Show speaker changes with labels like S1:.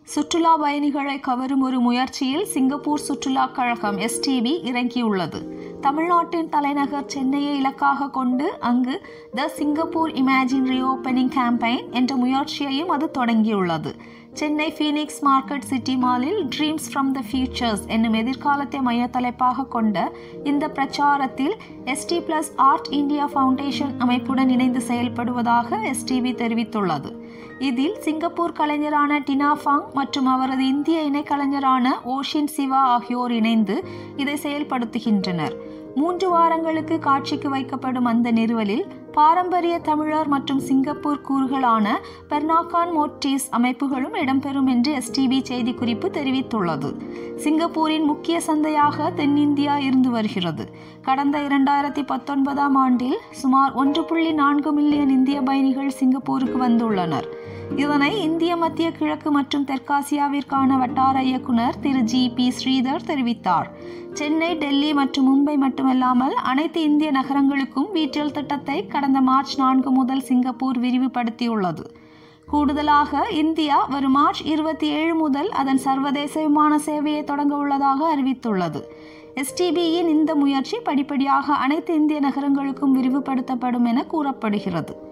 S1: சுற்றுலா பயணிகளை கவரும் ஒரு முயற்சியில் சிங்கப்பூர் சுற்றுலா கழகம் எஸ்டிபி இறங்கியுள்ளது தமிழ்நாட்டின் தலைநகர் சென்னையை இலக்காக கொண்டு அங்கு the Singapore imagine reopening campaign என்ற முயற்சியையும் அது தொடங்கியுள்ளது சென்னை ஃபீனிக்ஸ் மார்க்கெட் சிட்டி மாலில் ட்ரீம்ஸ் ஃப்ரம் த ஃபியூச்சர்ஸ் என்னும் எதிர்காலத்தை மைய தலைப்பாக கொண்ட இந்த பிரச்சாரத்தில் ST plus art India foundation அமைப்புடன் இணைந்து செயல்படுவதாக எஸ்டிபி தெரிவித்துள்ளது இதில் சிங்கப்பூர் கலைஞரான டினா ஃபாங் மற்றும் அவரது இந்திய இணைக்கலைஞரான ஓஷின் சிவா ஆகியோர் இணைந்து இதை செயல்படுத்துகின்றனர் மூன்று வாரங்களுக்கு காட்சிக்கு வைக்கப்படும் அந்த நிறுவலில் பாரம்பரிய தமிழர் மற்றும் சிங்கப்பூர் கூறுகளான பெர்னாக்கான் மோட்டிஸ் அமைப்புகளும் இடம்பெறும் என்று எஸ்டிபி செய்திக்குறிப்பு தெரிவித்துள்ளது சிங்கப்பூரின் முக்கிய சந்தையாக தென்னிந்தியா இருந்து வருகிறது கடந்த இரண்டாயிரத்தி பத்தொன்பதாம் ஆண்டில் சுமார் ஒன்று புள்ளி நான்கு மில்லியன் இந்திய பயணிகள் சிங்கப்பூருக்கு வந்துள்ளனர் இதனை இந்திய மத்திய கிழக்கு மற்றும் தெற்காசியாவிற்கான வட்டார இயக்குனர் திரு ஜி பி ஸ்ரீதர் தெரிவித்தார் சென்னை டெல்லி மற்றும் மும்பை மட்டுமல்லாமல் அனைத்து இந்திய நகரங்களுக்கும் வீட்டில் திட்டத்தை கடந்த மார்ச் நான்கு முதல் சிங்கப்பூர் விரிவுபடுத்தியுள்ளது கூடுதலாக இந்தியா வரும் மார்ச் இருபத்தி ஏழு முதல் அதன் சர்வதேச விமான சேவையை தொடங்க உள்ளதாக அறிவித்துள்ளது எஸ்டிபியின் இந்த முயற்சி படிப்படியாக அனைத்து இந்திய நகரங்களுக்கும் விரிவுபடுத்தப்படும் என கூறப்படுகிறது